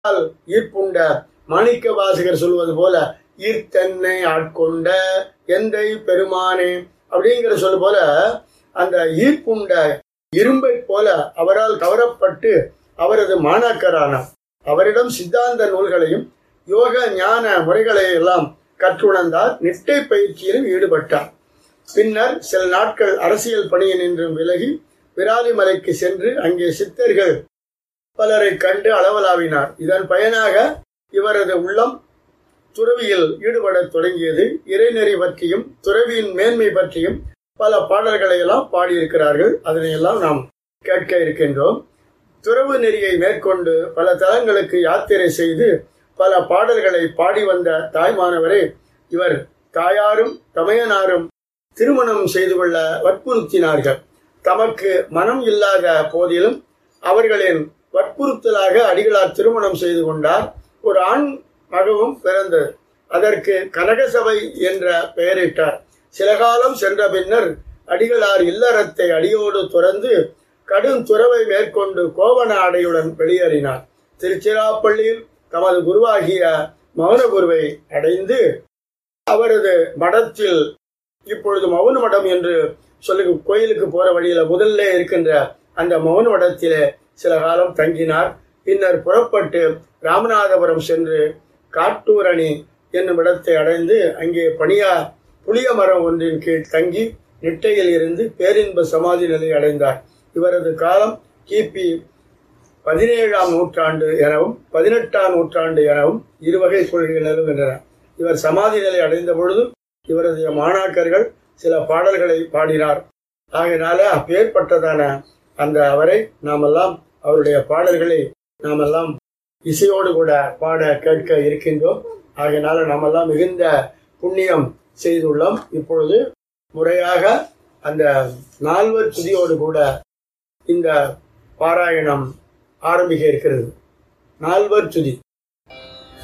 ஈர்ப்புண்ட மாணிக்க வாசகர் சொல்வது போல ஈர்த்தன்னை ஆட்கொண்ட எந்தை பெருமானே அப்படிங்கிற சொல்ல போல அந்த ஈர்ப்புண்ட இரும்பை போல அவரால் கவரப்பட்டு அவரது மாணாக்கரானார் அவரிடம் சித்தாந்த நூல்களையும் யோக ஞான முறைகளை எல்லாம் கற்றுணர்ந்தார் நிட்டை பயிற்சியிலும் ஈடுபட்டார் பின்னர் சில நாட்கள் அரசியல் பணியில் நின்றும் விலகி விராலிமலைக்கு சென்று அங்கே சித்தர்கள் பலரை கண்டு அளவலாவினார் இதன் பயனாக இவரது உள்ளம் துறவியில் ஈடுபடத் தொடங்கியது இறைநெறி பற்றியும் துறவியின் மேன்மை பற்றியும் பல பாடல்களை எல்லாம் பாடியிருக்கிறார்கள் அதனையெல்லாம் நாம் கேட்க இருக்கின்றோம் துறவு நெறியை மேற்கொண்டு பல தலங்களுக்கு யாத்திரை செய்து பல பாடல்களை பாடி வந்த தாய்மானவரை இவர் தாயாரும் தமையனாரும் திருமணம் செய்து கொள்ள வற்புறுத்தினார்கள் தமக்கு மனம் இல்லாத போதிலும் அவர்களின் வற்புறுத்தலாக அடிகளார் திருமணம் செய்து கொண்டார் ஒரு ஆண் மகவும் பிறந்தது அதற்கு கனகசபை என்ற பெயரிட்டார் சில காலம் சென்ற பின்னர் அடிகளார் இல்லறத்தை அடியோடு துறந்து கடும் துறவை மேற்கொண்டு கோவண ஆடையுடன் வெளியேறினார் திருச்சிராப்பள்ளியில் தமது குருவாகிய மௌன குருவை அடைந்து அவரது மடத்தில் இப்பொழுது மௌன மடம் என்று சொல்லி கோயிலுக்கு போற வழியில முதல்ல இருக்கின்ற அந்த மௌன மடத்திலே சில காலம் தங்கினார் பின்னர் புறப்பட்டு ராமநாதபுரம் சென்று காட்டூரணி என்னும் இடத்தை அடைந்து அங்கே பணியா புளிய மரம் ஒன்றின் கீழ் தங்கி நிட்டையில் இருந்து பேரின்ப சமாதி நிலை அடைந்தார் இவரது காலம் கிபி பதினேழாம் நூற்றாண்டு எனவும் பதினெட்டாம் நூற்றாண்டு எனவும் இருவகை கொள்கைகள் நிலவுகின்றன இவர் சமாதி நிலை அடைந்த பொழுது இவரது மாணாக்கர்கள் சில பாடல்களை பாடினார் ஆகையினால அப்பேற்பட்டதான அந்த அவரை நாமெல்லாம் அவருடைய பாடல்களை நாமெல்லாம் இசையோடு கூட பாட கேட்க இருக்கின்றோம் ஆகையினால நாமெல்லாம் மிகுந்த புண்ணியம் செய்துள்ளோம் இப்பொழுது முறையாக அந்த நால்வர் துதியோடு கூட இந்த பாராயணம் ஆரம்பிக்க இருக்கிறது நால்வர் துதி